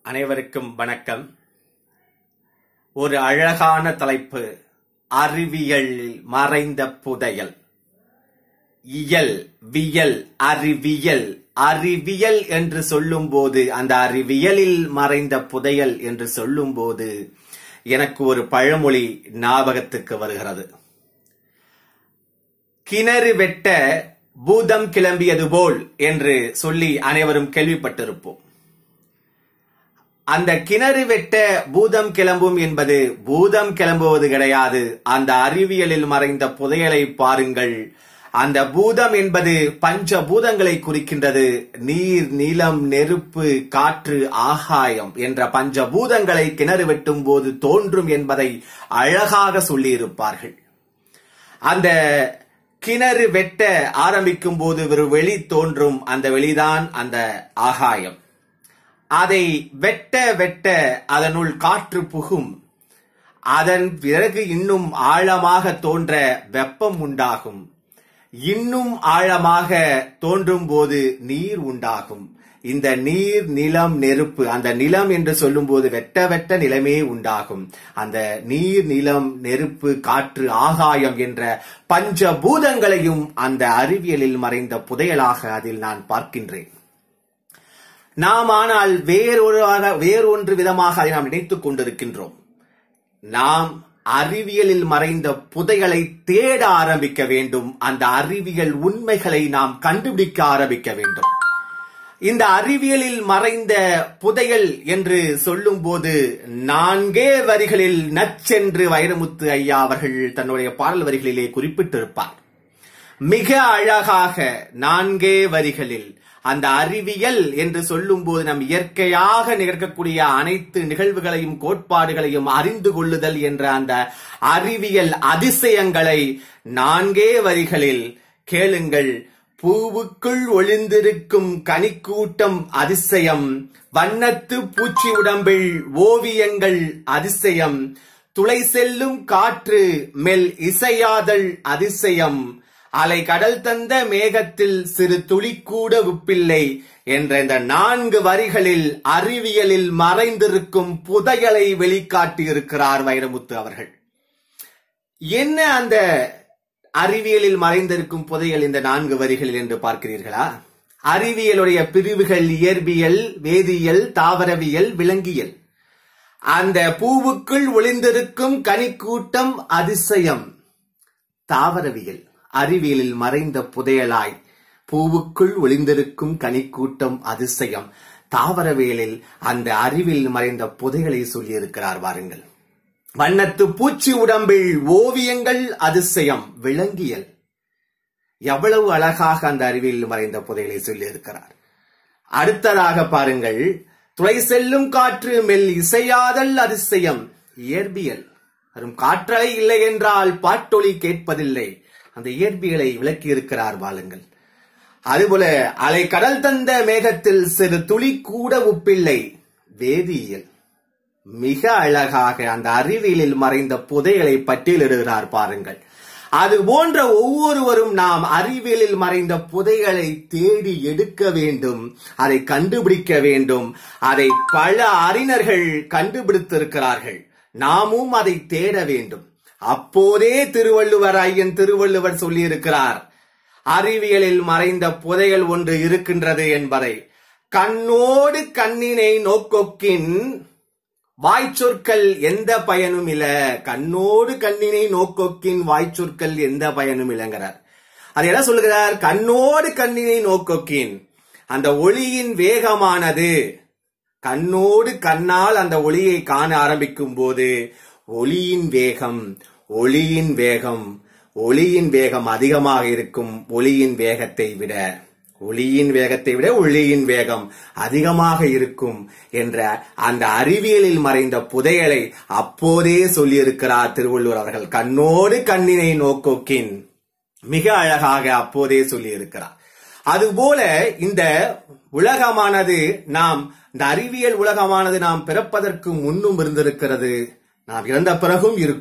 அனைவருக்கும் வணக்கம் ஒரு அழகான தலைப்பு அறிவியலில் மறைந்த புதையல் இயல் வியல் அறிவியல் அறிவியல் என்று சொல்லும்போது அந்த அறிவியலில் மறைந்த புதையல் என்று சொல்லும்போது எனக்கு ஒரு பழமொழி ஞாபகத்துக்கு வருகிறது கிணறு வெட்ட பூதம் கிளம்பியது போல் என்று சொல்லி அனைவரும் கேள்விப்பட்டிருப்போம் அந்த கிணறு வெட்ட பூதம் கிளம்பும் என்பது பூதம் கிளம்புவது கிடையாது அந்த அறிவியலில் மறைந்த புதையலை பாருங்கள் அந்த பூதம் என்பது பஞ்ச பூதங்களை குறிக்கின்றது நீர் நிலம் நெருப்பு காற்று ஆகாயம் என்ற பஞ்ச பூதங்களை கிணறு வெட்டும் போது தோன்றும் என்பதை அழகாக சொல்லியிருப்பார்கள் அந்த கிணறு வெட்ட ஆரம்பிக்கும் போது ஒரு வெளி தோன்றும் அந்த வெளிதான் அந்த ஆகாயம் அதை வெட்ட வெட்ட அதனுள் காற்று புகும் அதன் பிறகு இன்னும் ஆழமாக தோன்ற வெப்பம் உண்டாகும் இன்னும் ஆழமாக தோன்றும் போது நீர் உண்டாகும் இந்த நீர் நிலம் நெருப்பு அந்த நிலம் என்று சொல்லும் போது வெட்ட வெட்ட நிலமே உண்டாகும் அந்த நீர் நிலம் நெருப்பு காற்று ஆகாயம் என்ற பஞ்ச பூதங்களையும் அந்த அறிவியலில் மறைந்த புதையலாக அதில் நான் பார்க்கின்றேன் நாம் ஆனால் வேறொரு வேறொன்று விதமாக அதை நாம் நினைத்துக் கொண்டிருக்கின்றோம் நாம் அறிவியலில் மறைந்த புதைகளை தேட ஆரம்பிக்க வேண்டும் அந்த அறிவியல் உண்மைகளை நாம் கண்டுபிடிக்க ஆரம்பிக்க வேண்டும் இந்த அறிவியலில் மறைந்த புதையல் என்று சொல்லும் போது நான்கே வரிகளில் நச்சென்று வைரமுத்து ஐயா அவர்கள் தன்னுடைய பாடல் வரிகளிலே குறிப்பிட்டிருப்பார் மிக அழகாக நான்கே வரிகளில் அந்த அறிவியல் என்று சொல்லும் போது நம் இயற்கையாக நிகழ்க்கக்கூடிய அனைத்து நிகழ்வுகளையும் கோட்பாடுகளையும் அறிந்து கொள்ளுதல் என்ற அந்த அறிவியல் அதிசயங்களை நான்கே வரிகளில் கேளுங்கள் பூவுக்குள் ஒளிந்திருக்கும் கனிக்கூட்டம் அதிசயம் வண்ணத்து பூச்சி உடம்பில் ஓவியங்கள் அதிசயம் துளை செல்லும் காற்று மெல் இசையாதல் அதிசயம் அலை கடல் தந்த மேகத்தில் சிறு துளி கூட உப்பில்லை என்ற இந்த நான்கு வரிகளில் அறிவியலில் மறைந்திருக்கும் புதையலை வெளிக்காட்டியிருக்கிறார் வைரமுத்து அவர்கள் என்ன அந்த அறிவியலில் மறைந்திருக்கும் புதையல் இந்த நான்கு வரிகளில் என்று பார்க்கிறீர்களா அறிவியலுடைய பிரிவுகள் இயற்பியல் வேதியியல் தாவரவியல் விலங்கியல் அந்த பூவுக்குள் ஒளிந்திருக்கும் கனிக்கூட்டம் அதிசயம் தாவரவியல் அறிவியலில் மறைந்த புதையலாய் பூவுக்குள் ஒளிந்திருக்கும் கனிக்கூட்டம் அதிசயம் தாவரவியலில் அந்த அறிவியல் மறைந்த புதையலை சொல்லியிருக்கிறார் வாருங்கள் வண்ணத்து பூச்சி உடம்பில் ஓவியங்கள் அதிசயம் விலங்கியல் எவ்வளவு அழகாக அந்த அறிவியல் மறைந்த புதையலை சொல்லியிருக்கிறார் அடுத்ததாக பாருங்கள் துளை செல்லும் காற்று மெல் இசையாதல் அதிசயம் இயற்பியல் வரும் காற்றலை இல்லை என்றால் பாட்டொலி கேட்பதில்லை அந்த இயற்பியலை விளக்கி இருக்கிறார் வாழுங்கள் அதுபோல அலை கடல் தந்த மேகத்தில் சிறு துளி கூட உப்பில்லை வேதியியல் மிக அழகாக அந்த அறிவியலில் மறைந்த புதையலை பட்டியலிடுகிறார் பாருங்கள் அது போன்ற ஒவ்வொருவரும் நாம் அறிவியலில் மறைந்த புதைகளை தேடி எடுக்க வேண்டும் அதை கண்டுபிடிக்க வேண்டும் அதை பல அறிஞர்கள் கண்டுபிடித்திருக்கிறார்கள் நாமும் அதை தேட வேண்டும் அப்போதே திருவள்ளுவர் ஐயன் திருவள்ளுவர் சொல்லியிருக்கிறார் அறிவியலில் மறைந்த புதையல் ஒன்று இருக்கின்றது என்பதை கண்ணோடு கண்ணினை நோக்கொக்கின் வாய்ச்சொற்கள் எந்த பயனும் இல்ல கண்ணோடு கண்ணினை நோக்கொக்கின் வாய்ச்சொற்கள் எந்த பயனும் இல்லைங்கிறார் அது என்ன சொல்லுகிறார் கண்ணோடு கண்ணினை நோக்கொக்கின் அந்த ஒளியின் வேகமானது கண்ணோடு கண்ணால் அந்த ஒளியை காண ஆரம்பிக்கும் போது ஒளியின் வேகம் ஒளியின் வேகம் ஒளியின் வேகம் அதிகமாக இருக்கும் ஒளியின் வேகத்தை விட ஒளியின் வேகத்தை விட ஒளியின் வேகம் அதிகமாக இருக்கும் என்ற அந்த அறிவியலில் மறைந்த புதையலை அப்போதே சொல்லியிருக்கிறார் திருவள்ளுவர் அவர்கள் கண்ணோடு கண்ணினை நோக்கோக்கின் மிக அழகாக அப்போதே சொல்லியிருக்கிறார் அதுபோல இந்த உலகமானது நாம் இந்த அறிவியல் உலகமானது நாம் பிறப்பதற்கு முன்னும் இருந்திருக்கிறது நாம் இறந்த பிறகும் இருக்கும்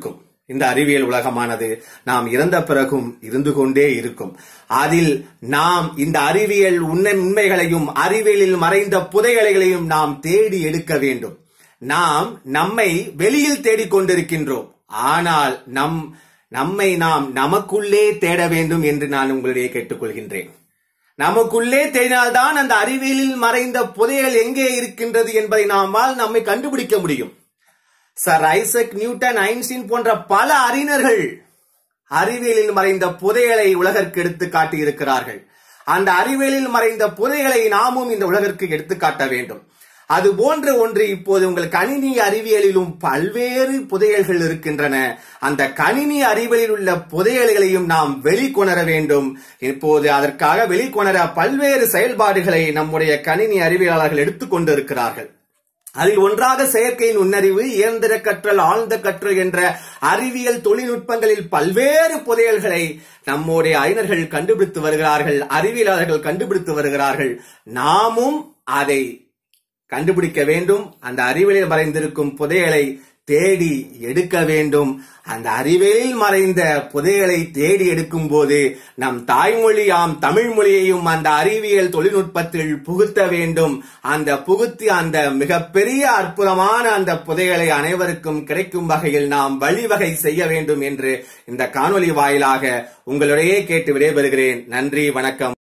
இந்த அறிவியல் உலகமானது நாம் இறந்த பிறகும் இருந்து கொண்டே இருக்கும் அதில் நாம் இந்த அறிவியல் உண்மை உண்மைகளையும் அறிவியலில் மறைந்த புதையலைகளையும் நாம் தேடி எடுக்க வேண்டும் நாம் நம்மை வெளியில் தேடிக் கொண்டிருக்கின்றோம் ஆனால் நம் நம்மை நாம் நமக்குள்ளே தேட வேண்டும் என்று நான் உங்களிடையே கேட்டுக்கொள்கின்றேன் நமக்குள்ளே தேடினால்தான் அந்த அறிவியலில் மறைந்த புதையல் எங்கே இருக்கின்றது என்பதை நாமால் நம்மை கண்டுபிடிக்க முடியும் சர் ஐசக் நியூட்டன் ஐன்ஸ்டீன் போன்ற பல அறிஞர்கள் அறிவியலில் மறைந்த புதையலை உலகிற்கு எடுத்து காட்டியிருக்கிறார்கள் அந்த அறிவியலில் மறைந்த புதையலை நாமும் இந்த உலகிற்கு எடுத்து காட்ட வேண்டும் அது போன்ற ஒன்று இப்போது உங்கள் கணினி அறிவியலிலும் பல்வேறு புதையல்கள் இருக்கின்றன அந்த கணினி அறிவியலில் உள்ள புதையல்களையும் நாம் வெளிக்கொணர வேண்டும் இப்போது அதற்காக வெளிக்கொணர பல்வேறு செயல்பாடுகளை நம்முடைய கணினி அறிவியலாளர்கள் எடுத்துக்கொண்டு இருக்கிறார்கள் அதில் ஒன்றாக செயற்கை நுண்ணறிவு இயந்திர கற்றல் ஆழ்ந்த கற்றல் என்ற அறிவியல் தொழில்நுட்பங்களில் பல்வேறு புதையல்களை நம்முடைய அறிஞர்கள் கண்டுபிடித்து வருகிறார்கள் அறிவியலாளர்கள் கண்டுபிடித்து வருகிறார்கள் நாமும் அதை கண்டுபிடிக்க வேண்டும் அந்த அறிவியலில் மறைந்திருக்கும் புதையலை தேடி எடுக்க வேண்டும் அந்த அறிவியலில் மறைந்த புதையலை தேடி எடுக்கும் போது நம் தாய்மொழியாம் தமிழ் மொழியையும் அந்த அறிவியல் தொழில்நுட்பத்தில் புகுத்த வேண்டும் அந்த புகுத்தி அந்த மிகப்பெரிய அற்புதமான அந்த புதையலை அனைவருக்கும் கிடைக்கும் வகையில் நாம் வழிவகை செய்ய வேண்டும் என்று இந்த காணொலி வாயிலாக உங்களிடையே கேட்டு விடைபெறுகிறேன் நன்றி வணக்கம்